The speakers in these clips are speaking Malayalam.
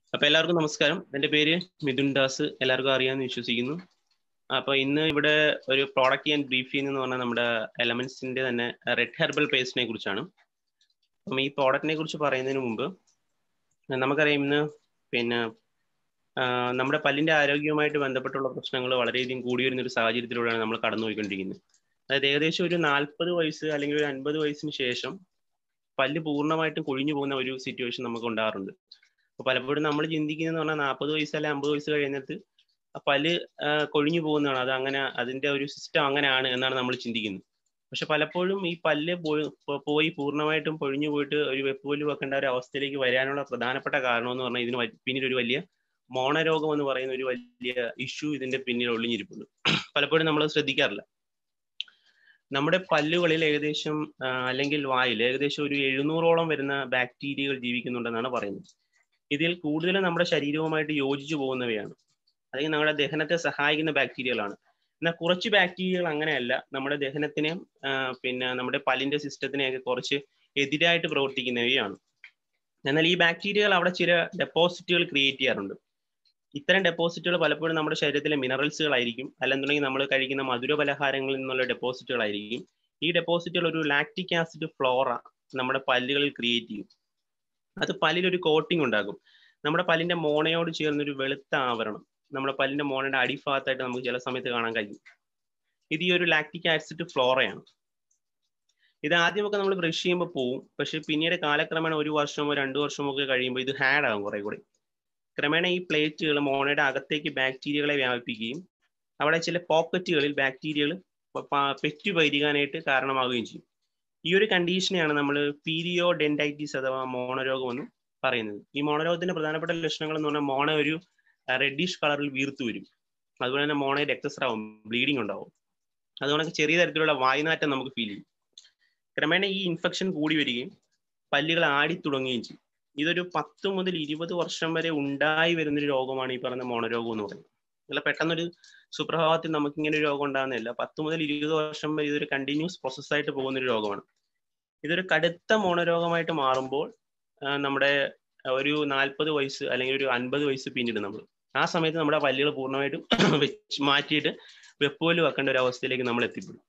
അപ്പൊ എല്ലാവർക്കും നമസ്കാരം എന്റെ പേര് മിഥുൻ ദാസ് എല്ലാവർക്കും അറിയാമെന്ന് വിശ്വസിക്കുന്നു അപ്പൊ ഇന്ന് ഇവിടെ ഒരു പ്രോഡക്റ്റ് ഞാൻ ബ്രീഫ് ചെയ്യുന്ന പറഞ്ഞാൽ നമ്മുടെ എലമെന്റ്സിന്റെ തന്നെ റെഡ് ഹെർബൽ പേസ്റ്റിനെ കുറിച്ചാണ് അപ്പം ഈ പ്രോഡക്റ്റിനെ കുറിച്ച് പറയുന്നതിന് മുമ്പ് നമുക്കറിയാം ഇന്ന് പിന്നെ നമ്മുടെ പല്ലിന്റെ ആരോഗ്യവുമായിട്ട് ബന്ധപ്പെട്ടുള്ള പ്രശ്നങ്ങൾ വളരെയധികം കൂടി വരുന്ന ഒരു സാഹചര്യത്തിലൂടെയാണ് നമ്മൾ കടന്നുപോയിക്കൊണ്ടിരിക്കുന്നത് അതായത് ഏകദേശം ഒരു നാൽപ്പത് വയസ്സ് അല്ലെങ്കിൽ ഒരു അൻപത് വയസ്സിന് ശേഷം പല്ല് പൂർണ്ണമായിട്ടും കൊഴിഞ്ഞു പോകുന്ന ഒരു സിറ്റുവേഷൻ നമുക്ക് ഉണ്ടാകാറുണ്ട് അപ്പൊ പലപ്പോഴും നമ്മൾ ചിന്തിക്കുന്നതെന്ന് പറഞ്ഞാൽ നാൽപ്പത് വയസ്സ് അല്ലെങ്കിൽ അമ്പത് വയസ്സ് കഴിയുന്നിടത്ത് ആ പല്ല് കൊഴിഞ്ഞു പോകുന്നതാണ് അത് അങ്ങനെ അതിന്റെ ഒരു സിസ്റ്റം അങ്ങനെയാണ് എന്നാണ് നമ്മൾ ചിന്തിക്കുന്നത് പക്ഷെ പലപ്പോഴും ഈ പല്ല് പോയി പോയി പൂർണ്ണമായിട്ടും പൊഴിഞ്ഞു പോയിട്ട് ഒരു വെപ്പുപല്ല് വെക്കേണ്ട ഒരു അവസ്ഥയിലേക്ക് വരാനുള്ള പ്രധാനപ്പെട്ട കാരണം എന്ന് പറഞ്ഞാൽ ഇതിന് പിന്നിൽ ഒരു വലിയ മോണരോഗം എന്ന് പറയുന്ന ഒരു വലിയ ഇഷ്യൂ ഇതിന്റെ പിന്നിൽ ഒളിഞ്ഞിരിപ്പുണ്ട് പലപ്പോഴും നമ്മൾ ശ്രദ്ധിക്കാറില്ല നമ്മുടെ പല്ലുകളിൽ ഏകദേശം അല്ലെങ്കിൽ വായിൽ ഏകദേശം ഒരു എഴുന്നൂറോളം വരുന്ന ബാക്ടീരിയകൾ ജീവിക്കുന്നുണ്ടെന്നാണ് പറയുന്നത് ഇതിൽ കൂടുതലും നമ്മുടെ ശരീരവുമായിട്ട് യോജിച്ചു പോകുന്നവയാണ് അല്ലെങ്കിൽ നമ്മുടെ ദഹനത്തെ സഹായിക്കുന്ന ബാക്ടീരിയകളാണ് എന്നാൽ കുറച്ച് ബാക്ടീരിയകൾ അങ്ങനെയല്ല നമ്മുടെ ദഹനത്തിനെയും പിന്നെ നമ്മുടെ പല്ലിന്റെ സിസ്റ്റത്തിനെയൊക്കെ കുറച്ച് എതിരായിട്ട് പ്രവർത്തിക്കുന്നവയാണ് എന്നാൽ ഈ ബാക്ടീരിയകൾ അവിടെ ചില ഡെപ്പോസിറ്റുകൾ ക്രിയേറ്റ് ചെയ്യാറുണ്ട് ഇത്തരം ഡെപ്പോസിറ്റുകൾ പലപ്പോഴും നമ്മുടെ ശരീരത്തിലെ മിനറൽസുകളായിരിക്കും അല്ലെന്നുണ്ടെങ്കിൽ നമ്മൾ കഴിക്കുന്ന മധുര പലഹാരങ്ങളിൽ നിന്നുള്ള ഡെപ്പോസിറ്റുകളായിരിക്കും ഈ ഡെപ്പോസിറ്റുകൾ ഒരു ലാക്റ്റിക് ആസിഡ് ഫ്ലോറ നമ്മുടെ പല്ലുകളിൽ ക്രിയേറ്റ് ചെയ്യും അത് പല്ലിൽ ഒരു കോട്ടിംഗ് ഉണ്ടാകും നമ്മുടെ പല്ലിന്റെ മോണയോട് ചേർന്നൊരു വെളുത്ത ആവരണം നമ്മുടെ പല്ലിന്റെ മോണയുടെ അടിഭാഗത്തായിട്ട് നമുക്ക് ചില സമയത്ത് കാണാൻ കഴിയും ഇത് ഈ ഒരു ലാക്റ്റിക് ആസിഡ് ഫ്ലോറയാണ് ഇത് ആദ്യമൊക്കെ നമ്മൾ ബ്രഷ് ചെയ്യുമ്പോൾ പോവും പക്ഷെ പിന്നീട് കാലക്രമേണ ഒരു വർഷമോ രണ്ടു വർഷമോ ഒക്കെ കഴിയുമ്പോൾ ഇത് ഹാഡ് ആകും കുറെ കൂടി ക്രമേണ ഈ പ്ലേറ്റുകൾ മോണയുടെ അകത്തേക്ക് ബാക്ടീരിയകളെ വ്യാപിപ്പിക്കുകയും അവിടെ ചില പോക്കറ്റുകളിൽ ബാക്ടീരിയകൾ പെറ്റു പരികാനായിട്ട് കാരണമാവുകയും ചെയ്യും ഈ ഒരു കണ്ടീഷനെയാണ് നമ്മൾ പീരിയോ ഡെൻഡൈറ്റിസ് അഥവാ മോണരോഗം എന്ന് പറയുന്നത് ഈ മോണരോഗത്തിന്റെ പ്രധാനപ്പെട്ട ലക്ഷണങ്ങൾ എന്ന് പറഞ്ഞാൽ മോണ ഒരു റെഡിഷ് കളറിൽ വീർത്തു വരും അതുപോലെ തന്നെ മോണയിൽ രക്തസ്രാവം ബ്ലീഡിംഗ് ഉണ്ടാവും അതുകൊണ്ട് ചെറിയ തരത്തിലുള്ള വായുനാറ്റം നമുക്ക് ഫീൽ ചെയ്യും ക്രമേണ ഈ ഇൻഫെക്ഷൻ കൂടി വരികയും പല്ലുകൾ ആടി തുടങ്ങുകയും ചെയ്യും ഇതൊരു പത്ത് മുതൽ ഇരുപത് വർഷം വരെ ഉണ്ടായി വരുന്നൊരു രോഗമാണ് ഈ പറഞ്ഞ മോണരോഗം എന്ന് പറയുന്നത് അല്ല പെട്ടെന്നൊരു സുപ്രഭാതത്തിൽ നമുക്ക് ഇങ്ങനെ ഒരു രോഗം ഉണ്ടാകുന്നില്ല പത്ത് മുതൽ ഇരുപത് വർഷം വരെ ഇതൊരു കണ്ടിന്യൂസ് പ്രോസസ്സായിട്ട് പോകുന്ന ഒരു രോഗമാണ് ഇതൊരു കടുത്ത മോണരോഗമായിട്ട് മാറുമ്പോൾ നമ്മുടെ ഒരു നാൽപ്പത് വയസ്സ് അല്ലെങ്കിൽ ഒരു അൻപത് വയസ്സ് പിന്നീട് നമ്മൾ ആ സമയത്ത് നമ്മുടെ പല്ലുകൾ പൂർണ്ണമായിട്ടും വെച്ച് മാറ്റിയിട്ട് വെപ്പുപോല് വെക്കേണ്ട ഒരു അവസ്ഥയിലേക്ക് നമ്മൾ എത്തിപ്പെടും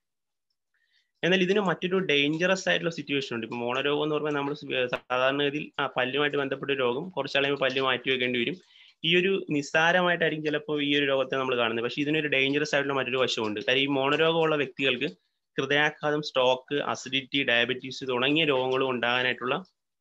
എന്നാൽ ഇതിന് മറ്റൊരു ഡേഞ്ചറസ് ആയിട്ടുള്ള സിറ്റുവേഷൻ ഉണ്ട് ഇപ്പൊ മോണരോഗം എന്ന് പറഞ്ഞാൽ നമ്മൾ സാധാരണഗതിയിൽ ആ പല്ലുമായിട്ട് ബന്ധപ്പെട്ട രോഗം കുറച്ചാളെ പല്ല് മാറ്റി വെക്കേണ്ടി വരും ഈ ഒരു നിസ്സാരമായിട്ടായിരിക്കും ചിലപ്പോൾ ഈ ഒരു രോഗത്തെ നമ്മൾ കാണുന്നത് പക്ഷെ ഇതിനൊരു ഡേഞ്ചറസ് ആയിട്ടുള്ള മറ്റൊരു വശമുണ്ട് കാര്യം ഈ മോണരോഗമുള്ള വ്യക്തികൾക്ക് ഹൃദയാഘാതം സ്ട്രോക്ക് അസിഡിറ്റി ഡയബറ്റീസ് തുടങ്ങിയ രോഗങ്ങളും ഉണ്ടാകാനായിട്ടുള്ള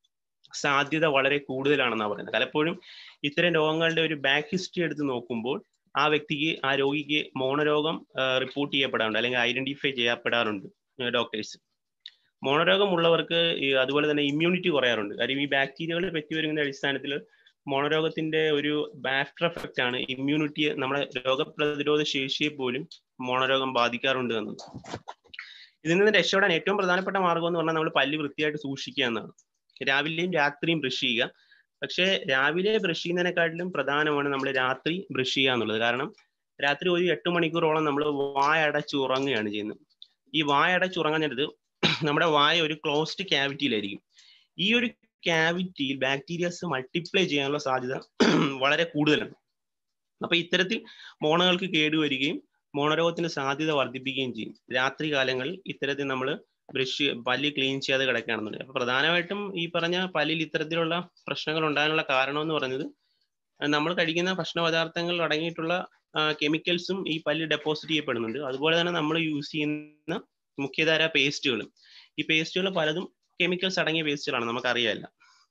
സാധ്യത വളരെ കൂടുതലാണെന്നാണ് പറയുന്നത് പലപ്പോഴും ഇത്തരം രോഗങ്ങളുടെ ഒരു ബാക്ക് ഹിസ്റ്ററി എടുത്ത് നോക്കുമ്പോൾ ആ വ്യക്തിക്ക് ആ രോഗിക്ക് മോണരോഗം റിപ്പോർട്ട് ചെയ്യപ്പെടാറുണ്ട് അല്ലെങ്കിൽ ഐഡന്റിഫൈ ചെയ്യപ്പെടാറുണ്ട് ഡോക്ടേഴ്സ് മോണരോഗമുള്ളവർക്ക് അതുപോലെ തന്നെ ഇമ്മ്യൂണിറ്റി കുറയാറുണ്ട് കാര്യം ഈ ബാക്ടീരിയകൾ പറ്റി വരുന്ന അടിസ്ഥാനത്തിൽ മോണരോഗത്തിന്റെ ഒരു ആഫ്റ്റർ എഫക്റ്റ് ആണ് ഇമ്മ്യൂണിറ്റി നമ്മുടെ രോഗപ്രതിരോധ ശേഷിയെ പോലും മോണരോഗം ബാധിക്കാറുണ്ട് എന്നത് ഇതിൽ നിന്ന് രക്ഷപ്പെടാൻ ഏറ്റവും പ്രധാനപ്പെട്ട മാർഗം എന്ന് പറഞ്ഞാൽ നമ്മൾ പല്ല് വൃത്തിയായിട്ട് സൂക്ഷിക്കുക എന്നാണ് രാവിലെയും രാത്രിയും ബ്രഷ് ചെയ്യുക പക്ഷേ രാവിലെ ബ്രഷ് ചെയ്യുന്നതിനെക്കാട്ടിലും പ്രധാനമാണ് നമ്മൾ രാത്രി ബ്രഷ് ചെയ്യുക എന്നുള്ളത് കാരണം രാത്രി ഒരു എട്ട് മണിക്കൂറോളം നമ്മൾ വായ അടച്ച് ഉറങ്ങുകയാണ് ചെയ്യുന്നത് ഈ വായ അടച്ച് ഉറങ്ങാൻ നേരത്ത് നമ്മുടെ വായ ഒരു ക്ലോസ്ഡ് ക്യാവിറ്റിയിലായിരിക്കും ഈ ഒരു ക്യാവിറ്റിയിൽ ബാക്ടീരിയസ് മൾട്ടിപ്ലൈ ചെയ്യാനുള്ള സാധ്യത വളരെ കൂടുതലാണ് അപ്പൊ ഇത്തരത്തിൽ മോണകൾക്ക് കേടുവരികയും മോണരോഗത്തിന് സാധ്യത വർദ്ധിപ്പിക്കുകയും ചെയ്യും രാത്രി കാലങ്ങളിൽ ഇത്തരത്തിൽ നമ്മൾ ബ്രഷ് പല്ല് ക്ലീൻ ചെയ്യാതെ കിടക്കുകയാണെന്നുണ്ടെങ്കിൽ അപ്പൊ പ്രധാനമായിട്ടും ഈ പറഞ്ഞ പല്ലിൽ ഇത്തരത്തിലുള്ള പ്രശ്നങ്ങൾ ഉണ്ടാകാനുള്ള കാരണം എന്ന് പറയുന്നത് നമ്മൾ കഴിക്കുന്ന ഭക്ഷണ പദാർത്ഥങ്ങൾ അടങ്ങിയിട്ടുള്ള കെമിക്കൽസും ഈ പല്ല് ഡെപ്പോസിറ്റ് ചെയ്യപ്പെടുന്നുണ്ട് അതുപോലെ തന്നെ നമ്മൾ യൂസ് ചെയ്യുന്ന മുഖ്യധാര പേസ്റ്റുകളും ഈ പേസ്റ്റുകൾ പലതും കെമിക്കൽസ് അടങ്ങിയ പേസ്റ്റുകളാണ് നമുക്കറിയാമല്ല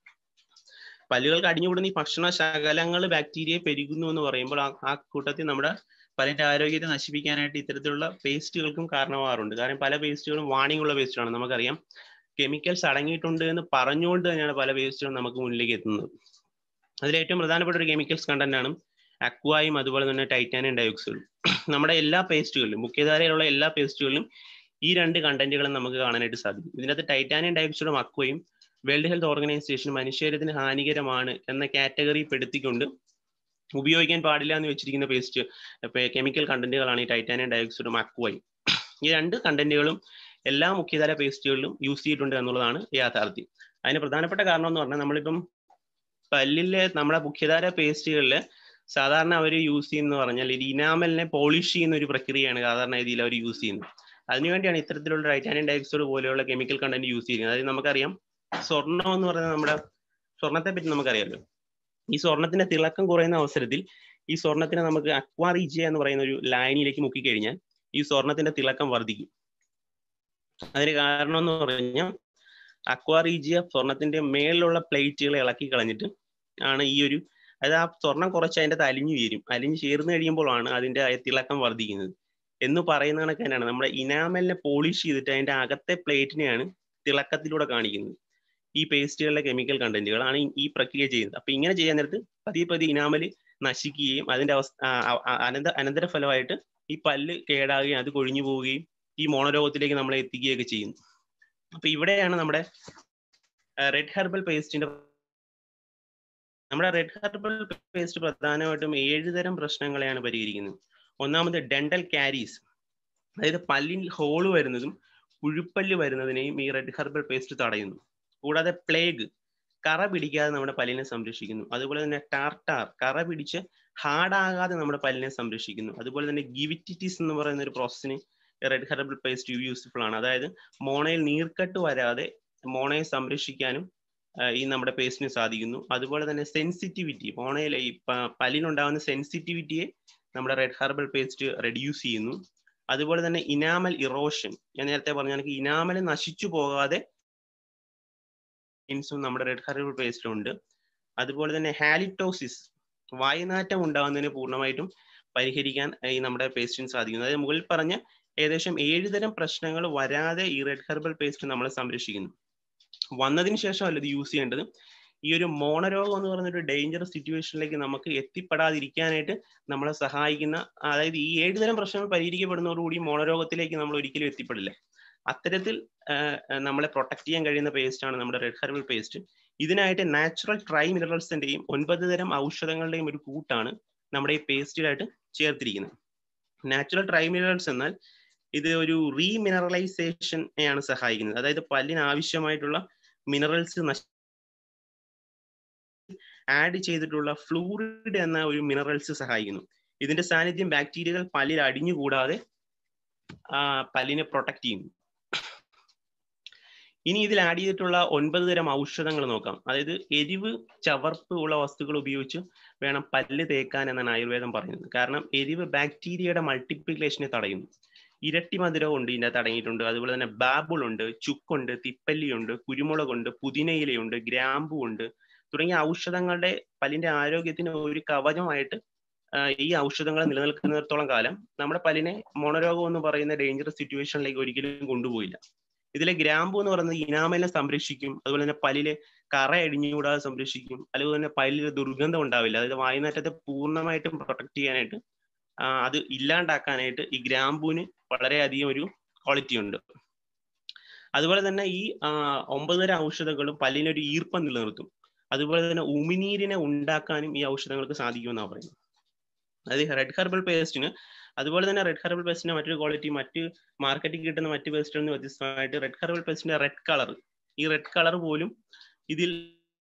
പല്ലുകൾക്ക് അടിഞ്ഞുകൂടുന്ന ഈ ഭക്ഷണ ശകലങ്ങൾ ബാക്ടീരിയ പെരുകുന്നു എന്ന് പറയുമ്പോൾ ആ കൂട്ടത്തിൽ നമ്മുടെ പല്ലിന്റെ ആരോഗ്യത്തെ നശിപ്പിക്കാനായിട്ട് ഇത്തരത്തിലുള്ള പേസ്റ്റുകൾക്കും കാരണമാകാറുണ്ട് കാരണം പല പേസ്റ്റുകളും വാണിംഗ് ഉള്ള പേസ്റ്റുകളാണ് നമുക്കറിയാം കെമിക്കൽസ് അടങ്ങിയിട്ടുണ്ട് എന്ന് പറഞ്ഞുകൊണ്ട് തന്നെയാണ് പല പേസ്റ്റുകളും നമുക്ക് മുന്നിലേക്ക് എത്തുന്നത് അതിൽ ഏറ്റവും പ്രധാനപ്പെട്ട ഒരു കെമിക്കൽസ് കണ്ടന്റ് ആണ് അക്വായും അതുപോലെ തന്നെ ടൈറ്റാനിയം ഡയോക്സൈഡും നമ്മുടെ എല്ലാ പേസ്റ്റുകളിലും മുഖ്യധാരയിലുള്ള എല്ലാ പേസ്റ്റുകളിലും ഈ രണ്ട് കണ്ടന്റുകളും നമുക്ക് കാണാനായിട്ട് സാധിക്കും ഇതിനകത്ത് ടൈറ്റാനിയം ഡയോക്സൈഡും അക്വയും വേൾഡ് ഹെൽത്ത് ഓർഗനൈസേഷൻ മനുഷ്യരത്തിന് ഹാനികരമാണ് എന്ന കാറ്റഗറി പെടുത്തിക്കൊണ്ട് ഉപയോഗിക്കാൻ പാടില്ല എന്ന് വെച്ചിരിക്കുന്ന പേസ്റ്റ് കെമിക്കൽ കണ്ടന്റുകളാണ് ഈ ടൈറ്റാനിയം ഡയോക്സൈഡും അക്വയും ഈ രണ്ട് കണ്ടന്റുകളും എല്ലാ മുഖ്യധാര പേസ്റ്റുകളിലും യൂസ് ചെയ്തിട്ടുണ്ട് എന്നുള്ളതാണ് യാഥാർത്ഥ്യം അതിന് പ്രധാനപ്പെട്ട കാരണം എന്ന് പറഞ്ഞാൽ നമ്മളിപ്പം പല്ലിലെ നമ്മുടെ മുഖ്യധാര പേസ്റ്റുകളിൽ സാധാരണ അവർ യൂസ് ചെയ്യുന്ന പറഞ്ഞാൽ ഇത് ഇനാമലിനെ പോളിഷ് ചെയ്യുന്ന ഒരു പ്രക്രിയയാണ് സാധാരണ രീതിയിൽ അവർ യൂസ് ചെയ്യുന്നത് അതിനുവേണ്ടിയാണ് ഇത്തരത്തിലുള്ള ടൈറ്റാനിയം ഡയോക്സൈഡ് പോലെയുള്ള കെമിക്കൽ കണ്ടന്റ് യൂസ് ചെയ്യുന്നത് അതായത് നമുക്കറിയാം സ്വർണം എന്ന് പറയുന്നത് നമ്മുടെ സ്വർണത്തെ പറ്റി നമുക്കറിയാമല്ലോ ഈ സ്വർണത്തിന്റെ തിളക്കം കുറയുന്ന അവസരത്തിൽ ഈ സ്വർണത്തിനെ നമുക്ക് അക്വാറീജിയ എന്ന് പറയുന്ന ഒരു ലൈനിലേക്ക് മുക്കിക്കഴിഞ്ഞാൽ ഈ സ്വർണത്തിന്റെ തിളക്കം വർദ്ധിക്കും അതിന് കാരണം എന്ന് പറഞ്ഞാൽ അക്വാറീജിയ സ്വർണത്തിന്റെ മേളിലുള്ള പ്ലേറ്റുകൾ ഇളക്കി കളഞ്ഞിട്ട് ആണ് ഈ ഒരു അതായത് ആ സ്വർണം കുറച്ച് അതിൻ്റെ അലിഞ്ഞു ചേരും അലിഞ്ഞു ചേർന്ന് കഴിയുമ്പോഴാണ് അതിന്റെ തിളക്കം വർദ്ധിക്കുന്നത് എന്ന് പറയുന്ന കണക്ക് തന്നെയാണ് നമ്മുടെ ഇനാമലിനെ പോളിഷ് ചെയ്തിട്ട് അതിന്റെ അകത്തെ പ്ലേറ്റിനെയാണ് തിളക്കത്തിലൂടെ കാണിക്കുന്നത് ഈ പേസ്റ്റുകളിലെ കെമിക്കൽ കണ്ടന്റുകളാണ് ഈ പ്രക്രിയ ചെയ്യുന്നത് അപ്പൊ ഇങ്ങനെ ചെയ്യാൻ നേരത്ത് പതിയെ പതിയെ ഇനാമല് നശിക്കുകയും അതിന്റെ അവസ്ഥ അനന്ത അനന്തരഫലമായിട്ട് ഈ പല്ല് കേടാകുകയും അത് കൊഴിഞ്ഞു പോവുകയും ഈ മോണരോഗത്തിലേക്ക് നമ്മളെ എത്തിക്കുകയൊക്കെ ചെയ്യുന്നു അപ്പൊ ഇവിടെയാണ് നമ്മുടെ റെഡ് ഹെർബൽ പേസ്റ്റിന്റെ നമ്മുടെ റെഡ് ഹെർബൽ പേസ്റ്റ് പ്രധാനമായിട്ടും ഏഴ് തരം പ്രശ്നങ്ങളെയാണ് പരിഹരിക്കുന്നത് ഒന്നാമത് ഡെന്റൽ കാരീസ് അതായത് പല്ലിൽ ഹോള് വരുന്നതും പുഴുപ്പല്ല് വരുന്നതിനെയും ഈ റെഡ് ഹെർബൽ പേസ്റ്റ് തടയുന്നു കൂടാതെ പ്ലേഗ് കറ പിടിക്കാതെ നമ്മുടെ പല്ലിനെ സംരക്ഷിക്കുന്നു അതുപോലെ തന്നെ ടാർട്ടാർ കറ പിടിച്ച് ഹാർഡാകാതെ നമ്മുടെ പല്ലിനെ സംരക്ഷിക്കുന്നു അതുപോലെ തന്നെ ഗിവിറ്റിറ്റിസ് എന്ന് പറയുന്ന ഒരു പ്രോസസ്സിന് റെഡ് ഹെർബൽ പേസ്റ്റ് യൂസ്ഫുൾ ആണ് അതായത് മോണയിൽ നീർക്കെട്ട് വരാതെ മോണയെ സംരക്ഷിക്കാനും ഈ നമ്മുടെ പേസ്റ്റിന് സാധിക്കുന്നു അതുപോലെ തന്നെ സെൻസിറ്റിവിറ്റി മോണയിൽ ഈ പല്ലിനുണ്ടാകുന്ന സെൻസിറ്റിവിറ്റിയെ നമ്മുടെ റെഡ് ഹെർബൽ പേസ്റ്റ് റെഡ്യൂസ് ചെയ്യുന്നു അതുപോലെ തന്നെ ഇനാമൽ ഇറോഷൻ ഞാൻ നേരത്തെ പറഞ്ഞ കണക്ക് ഇനാമൽ നശിച്ചു പോകാതെ മീൻസും നമ്മുടെ റെഡ് ഹെർബൽ പേസ്റ്റിലുണ്ട് അതുപോലെ തന്നെ ഹാലിറ്റോസിസ് വായുനാറ്റം ഉണ്ടാകുന്നതിന് പൂർണ്ണമായിട്ടും പരിഹരിക്കാൻ ഈ നമ്മുടെ പേസ്റ്റിന് സാധിക്കുന്നു അതായത് മുകളിൽ പറഞ്ഞ ഏകദേശം ഏഴ് തരം പ്രശ്നങ്ങൾ വരാതെ ഈ റെഡ് ഹെർബൽ പേസ്റ്റ് നമ്മളെ സംരക്ഷിക്കുന്നു വന്നതിന് ശേഷമല്ല ഇത് യൂസ് ചെയ്യേണ്ടത് ഈ ഒരു മോണരോഗം എന്ന് പറയുന്ന ഒരു ഡേഞ്ചറസ് സിറ്റുവേഷനിലേക്ക് നമുക്ക് എത്തിപ്പെടാതിരിക്കാനായിട്ട് നമ്മളെ സഹായിക്കുന്ന അതായത് ഈ ഏഴ് തരം പ്രശ്നങ്ങൾ പരിഹരിക്കപ്പെടുന്നതോടുകൂടി മോണരോഗത്തിലേക്ക് നമ്മൾ ഒരിക്കലും എത്തിപ്പെടില്ല അത്തരത്തിൽ നമ്മളെ പ്രൊട്ടക്ട് ചെയ്യാൻ കഴിയുന്ന പേസ്റ്റ് ആണ് നമ്മുടെ റെഡ് ഹെർബൽ പേസ്റ്റ് ഇതിനായിട്ട് നാച്ചുറൽ ട്രൈ മിനറൽസിന്റെയും ഒൻപത് തരം ഔഷധങ്ങളുടെയും ഒരു കൂട്ടാണ് നമ്മുടെ ഈ പേസ്റ്റിലായിട്ട് ചേർത്തിരിക്കുന്നത് നാച്ചുറൽ ട്രൈ മിനറൽസ് എന്നാൽ ഇത് ഒരു റീമിനറലൈസേഷനെയാണ് സഹായിക്കുന്നത് അതായത് പല്ലിന് ആവശ്യമായിട്ടുള്ള മിനറൽസ് ആഡ് ചെയ്തിട്ടുള്ള ഫ്ലൂറിഡ് എന്ന ഒരു മിനറൽസ് സഹായിക്കുന്നു ഇതിന്റെ സാന്നിധ്യം ബാക്ടീരിയകൾ പല്ലിൽ അടിഞ്ഞുകൂടാതെ പല്ലിനെ പ്രൊട്ടക്ട് ചെയ്യുന്നു ഇനി ഇതിൽ ആഡ് ചെയ്തിട്ടുള്ള ഒൻപത് തരം ഔഷധങ്ങൾ നോക്കാം അതായത് എരിവ് ചവർപ്പ് ഉള്ള വസ്തുക്കൾ ഉപയോഗിച്ച് വേണം പല്ല് തേക്കാൻ എന്നാണ് ആയുർവേദം പറയുന്നത് കാരണം എരിവ് ബാക്ടീരിയയുടെ മൾട്ടിപ്ലിക്കേഷനെ തടയുന്നു ഇരട്ടി മധുരം ഉണ്ട് ഇതിനകത്ത് അടങ്ങിയിട്ടുണ്ട് അതുപോലെ തന്നെ ബാബുൾ ഉണ്ട് ചുക്കുണ്ട് തിപ്പല്ലിയുണ്ട് കുരുമുളകുണ്ട് പുതിനയിലയുണ്ട് ഗ്രാമ്പു ഉണ്ട് തുടങ്ങിയ ഔഷധങ്ങളുടെ പല്ലിന്റെ ആരോഗ്യത്തിന് ഒരു കവചമായിട്ട് ഈ ഔഷധങ്ങൾ നിലനിൽക്കുന്നിടത്തോളം കാലം നമ്മുടെ പല്ലിനെ മോണരോഗം എന്ന് പറയുന്ന ഡേഞ്ചറസ് സിറ്റുവേഷനിലേക്ക് ഒരിക്കലും കൊണ്ടുപോയില്ല ഇതിലെ ഗ്രാമ്പു എന്ന് പറയുന്നത് ഇനാമലിനെ സംരക്ഷിക്കും അതുപോലെ തന്നെ പല്ലിലെ കറ അടിഞ്ഞുകൂടാതെ സംരക്ഷിക്കും അതുപോലെ തന്നെ പല്ലിൽ ദുർഗന്ധം ഉണ്ടാവില്ല അതായത് വായുനാറ്റത്തെ പൂർണ്ണമായിട്ടും പ്രൊട്ടക്ട് ചെയ്യാനായിട്ട് അത് ഇല്ലാണ്ടാക്കാനായിട്ട് ഈ ഗ്രാമ്പൂവിന് വളരെയധികം ഒരു ക്വാളിറ്റി ഉണ്ട് അതുപോലെ തന്നെ ഈ ഒമ്പത് തരം ഔഷധങ്ങളും പല്ലിനൊരു ഈർപ്പം നിലനിർത്തും അതുപോലെ തന്നെ ഉമിനീരിനെ ഉണ്ടാക്കാനും ഈ ഔഷധങ്ങൾക്ക് സാധിക്കുമെന്നാണ് പറയുന്നത് അതായത് റെഡ് ഹെർബൽ പേസ്റ്റിന് അതുപോലെ തന്നെ റെഡ് ഹെർബൽ പേസ്റ്റിന്റെ മറ്റൊരു ക്വാളിറ്റി മറ്റ് മാർക്കറ്റിൽ കിട്ടുന്ന മറ്റ് പേസ്റ്റുകളിൽ നിന്ന് വ്യത്യസ്തമായിട്ട് റെഡ് ഹെർബൽ പേസ്റ്റിന്റെ റെഡ് കളർ ഈ റെഡ് കളർ പോലും ഇതിൽ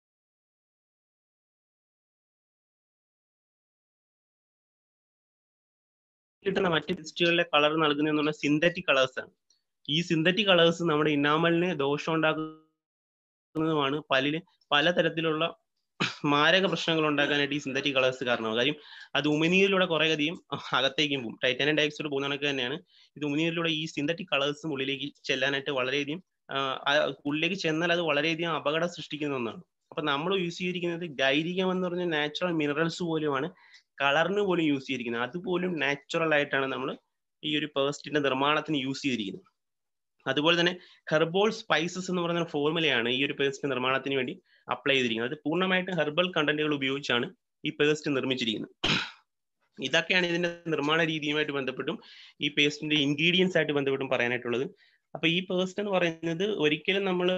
കിട്ടുന്ന മറ്റ് പേസ്റ്റുകളിലെ കളർ നൽകുന്ന സിന്തറ്റിക് കളേഴ്സ് ആണ് ഈ സിന്തറ്റിക് കളേഴ്സ് നമ്മുടെ ഇനാമലിന് ദോഷം ഉണ്ടാക്കുന്നതുമാണ് പല്ലിന് പലതരത്തിലുള്ള മാരക പ്രശ്നങ്ങൾ ഉണ്ടാക്കാനായിട്ട് ഈ സിന്തറ്റിക് കളേഴ്സ് കാരണമാകും കാര്യം അത് ഉമിനീരിലൂടെ കുറെ അധികം അകത്തേക്കും പോകും ടൈറ്റാനിയം ഡയോക്സൈഡ് പോകുന്ന കണക്ക് തന്നെയാണ് ഇത് ഉമിനീരിലൂടെ ഈ സിന്തറ്റിക് കളേഴ്സും ഉള്ളിലേക്ക് ചെല്ലാനായിട്ട് വളരെയധികം ഉള്ളിലേക്ക് ചെന്നാൽ അത് വളരെയധികം അപകടം സൃഷ്ടിക്കുന്ന ഒന്നാണ് അപ്പൊ നമ്മൾ യൂസ് ചെയ്തിരിക്കുന്നത് ഗൈരികം എന്ന് പറഞ്ഞ നാച്ചുറൽ മിനറൽസ് പോലുമാണ് കളറിന് പോലും യൂസ് ചെയ്തിരിക്കുന്നത് അതുപോലും നാച്ചുറൽ ആയിട്ടാണ് നമ്മൾ ഈ ഒരു പേസ്റ്റിന്റെ നിർമ്മാണത്തിന് യൂസ് ചെയ്തിരിക്കുന്നത് അതുപോലെ തന്നെ ഹെർബോൾ സ്പൈസസ് എന്ന് പറയുന്ന ഫോർമുലയാണ് ഈ ഒരു പേസ്റ്റ് നിർമ്മാണത്തിന് വേണ്ടി അപ്ലൈ ചെയ്തിരിക്കുന്നത് അത് പൂർണ്ണമായിട്ടും ഹെർബൽ കണ്ടന്റുകൾ ഉപയോഗിച്ചാണ് ഈ പേസ്റ്റ് നിർമ്മിച്ചിരിക്കുന്നത് ഇതൊക്കെയാണ് ഇതിന്റെ നിർമ്മാണ രീതിയുമായിട്ട് ബന്ധപ്പെട്ടും ഈ പേസ്റ്റിന്റെ ഇൻഗ്രീഡിയൻസ് ആയിട്ട് ബന്ധപ്പെട്ടും പറയാനായിട്ടുള്ളത് അപ്പൊ ഈ പേസ്റ്റ് എന്ന് പറയുന്നത് ഒരിക്കലും നമ്മൾ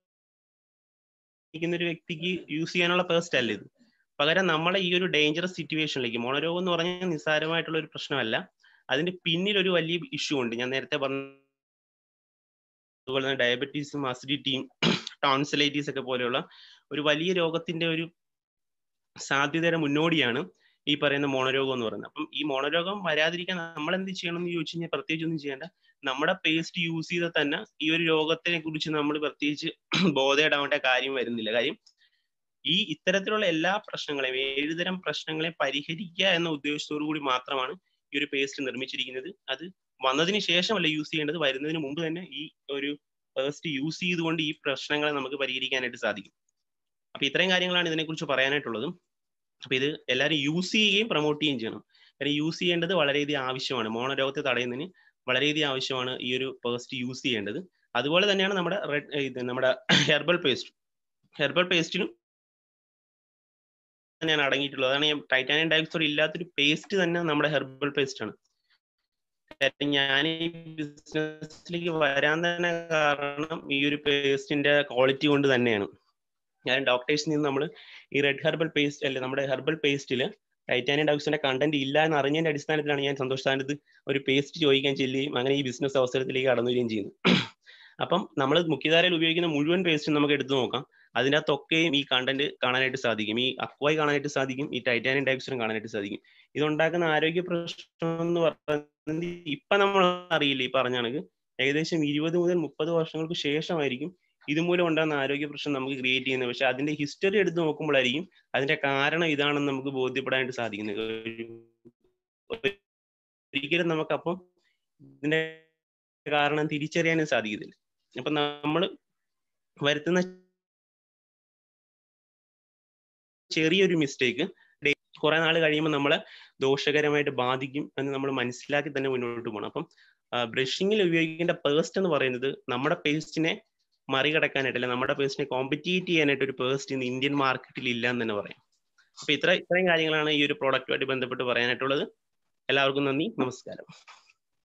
ഒരു വ്യക്തിക്ക് യൂസ് ചെയ്യാനുള്ള പേസ്റ്റ് അല്ല ഇത് പകരം നമ്മളെ ഈ ഒരു ഡേഞ്ചറസ് സിറ്റുവേഷനിലേക്ക് മോണരോഗം എന്ന് പറഞ്ഞാൽ നിസ്സാരമായിട്ടുള്ള ഒരു പ്രശ്നമല്ല അതിന്റെ പിന്നിൽ ഒരു വലിയ ഇഷ്യൂ ഉണ്ട് ഞാൻ നേരത്തെ പറഞ്ഞ അതുപോലെ തന്നെ ഡയബറ്റീസും അസിഡിറ്റിയും ടോൺസിലൈറ്റീസ് ഒക്കെ പോലെയുള്ള ഒരു വലിയ രോഗത്തിന്റെ ഒരു സാധ്യതയുടെ മുന്നോടിയാണ് ഈ പറയുന്ന മോണരോഗം എന്ന് പറയുന്നത് അപ്പം ഈ മോണരോഗം വരാതിരിക്കാൻ നമ്മൾ എന്ത് ചെയ്യണം എന്ന് ചോദിച്ചു കഴിഞ്ഞാൽ പ്രത്യേകിച്ച് ഒന്നും ചെയ്യേണ്ട നമ്മുടെ പേസ്റ്റ് യൂസ് ചെയ്താൽ തന്നെ ഈ ഒരു രോഗത്തിനെ കുറിച്ച് നമ്മൾ പ്രത്യേകിച്ച് ബോധേടാവേണ്ട കാര്യം വരുന്നില്ല കാര്യം ഈ ഇത്തരത്തിലുള്ള എല്ലാ പ്രശ്നങ്ങളെയും ഏഴുതരം പ്രശ്നങ്ങളെ പരിഹരിക്കുക എന്ന ഉദ്ദേശത്തോടു കൂടി മാത്രമാണ് ഈ ഒരു പേസ്റ്റ് നിർമ്മിച്ചിരിക്കുന്നത് അത് വന്നതിന് ശേഷമല്ല യൂസ് ചെയ്യേണ്ടത് വരുന്നതിന് മുമ്പ് തന്നെ ഈ ഒരു പേസ്റ്റ് യൂസ് ചെയ്തുകൊണ്ട് ഈ പ്രശ്നങ്ങളെ നമുക്ക് പരിഹരിക്കാനായിട്ട് സാധിക്കും അപ്പൊ ഇത്രയും കാര്യങ്ങളാണ് ഇതിനെക്കുറിച്ച് പറയാനായിട്ടുള്ളതും അപ്പൊ ഇത് എല്ലാവരും യൂസ് ചെയ്യുകയും പ്രൊമോട്ട് ചെയ്യുകയും ചെയ്യണം കാര്യം യൂസ് ചെയ്യേണ്ടത് വളരെയധികം ആവശ്യമാണ് മോണരോഗത്തെ തടയുന്നതിന് വളരെയധികം ആവശ്യമാണ് ഈ ഒരു പേസ്റ്റ് യൂസ് ചെയ്യേണ്ടത് അതുപോലെ തന്നെയാണ് നമ്മുടെ റെഡ് ഇത് നമ്മുടെ ഹെർബൽ പേസ്റ്റ് ഹെർബൽ പേസ്റ്റിനും തന്നെയാണ് അടങ്ങിയിട്ടുള്ളത് അതാണ് ഞാൻ ടൈറ്റാനിയം ഡയോക്സൈഡ് ഇല്ലാത്തൊരു പേസ്റ്റ് തന്നെ നമ്മുടെ ഹെർബൽ പേസ്റ്റ് ആണ് ഞാൻ ഈ ബിസിനസ്സിലേക്ക് വരാൻ തന്നെ കാരണം ഈ ഒരു പേസ്റ്റിന്റെ ക്വാളിറ്റി കൊണ്ട് തന്നെയാണ് ഞാൻ ഡോക്ടേഴ്സിൽ നിന്ന് നമ്മൾ ഈ റെഡ് ഹെർബൽ പേസ്റ്റ് അല്ലെ നമ്മുടെ ഹെർബൽ പേസ്റ്റിൽ ടൈറ്റാനിയം ഡയോക്സൈഡിന്റെ കണ്ടന്റ് ഇല്ല എന്ന് അറിഞ്ഞതിന്റെ അടിസ്ഥാനത്തിലാണ് ഞാൻ സന്തോഷ് സ്ഥാനത്ത് ഒരു പേസ്റ്റ് ചോദിക്കാൻ ചെല്ലുകയും അങ്ങനെ ഈ ബിസിനസ് അവസരത്തിലേക്ക് കടന്നു വരികയും ചെയ്യുന്നത് അപ്പം നമ്മൾ മുഖ്യധാരയിൽ ഉപയോഗിക്കുന്ന മുഴുവൻ പേസ്റ്റും നമുക്ക് എടുത്തു നോക്കാം അതിൻ്റെ അകത്തൊക്കെയും ഈ കണ്ടന്റ് കാണാനായിട്ട് സാധിക്കും ഈ അക്വായി കാണാനായിട്ട് സാധിക്കും ഈ ടൈറ്റാനിയം ഡയോക്സൈഡും കാണാനായിട്ട് സാധിക്കും ഇതുണ്ടാക്കുന്ന ആരോഗ്യ പ്രശ്നം എന്ന് പറയുന്നത് ഇപ്പൊ നമ്മൾ അറിയില്ല ഈ പറഞ്ഞ കണക്ക് ഏകദേശം ഇരുപത് മുതൽ മുപ്പത് വർഷങ്ങൾക്ക് ശേഷമായിരിക്കും ഇതുമൂലം ഉണ്ടാകുന്ന ആരോഗ്യ പ്രശ്നം നമുക്ക് ക്രിയേറ്റ് ചെയ്യുന്നത് പക്ഷെ അതിന്റെ ഹിസ്റ്ററി എടുത്ത് നോക്കുമ്പോഴായിരിക്കും അതിന്റെ കാരണം ഇതാണെന്ന് നമുക്ക് ബോധ്യപ്പെടാനായിട്ട് സാധിക്കുന്നത് ഒരിക്കലും നമുക്കപ്പം ഇതിന്റെ കാരണം തിരിച്ചറിയാനും സാധിക്കുന്നില്ല അപ്പൊ നമ്മൾ വരുത്തുന്ന ചെറിയൊരു മിസ്റ്റേക്ക് കുറെ നാൾ കഴിയുമ്പോൾ നമ്മളെ ദോഷകരമായിട്ട് ബാധിക്കും എന്ന് നമ്മൾ മനസ്സിലാക്കി തന്നെ മുന്നോട്ട് പോകണം അപ്പം ബ്രഷിങ്ങിൽ ഉപയോഗിക്കേണ്ട പേസ്റ്റ് എന്ന് പറയുന്നത് നമ്മുടെ പേസ്റ്റിനെ മറികടക്കാനായിട്ട് അല്ലെ നമ്മുടെ പേസ്റ്റിനെ കോമ്പറ്റീറ്റ് ചെയ്യാനായിട്ട് ഒരു പേസ്റ്റ് ഇന്ന് ഇന്ത്യൻ മാർക്കറ്റിൽ ഇല്ല എന്ന് തന്നെ പറയാം അപ്പൊ ഇത്ര ഇത്രയും കാര്യങ്ങളാണ് ഈ ഒരു പ്രോഡക്റ്റുമായിട്ട് ബന്ധപ്പെട്ട് പറയാനായിട്ടുള്ളത് എല്ലാവർക്കും നന്ദി നമസ്കാരം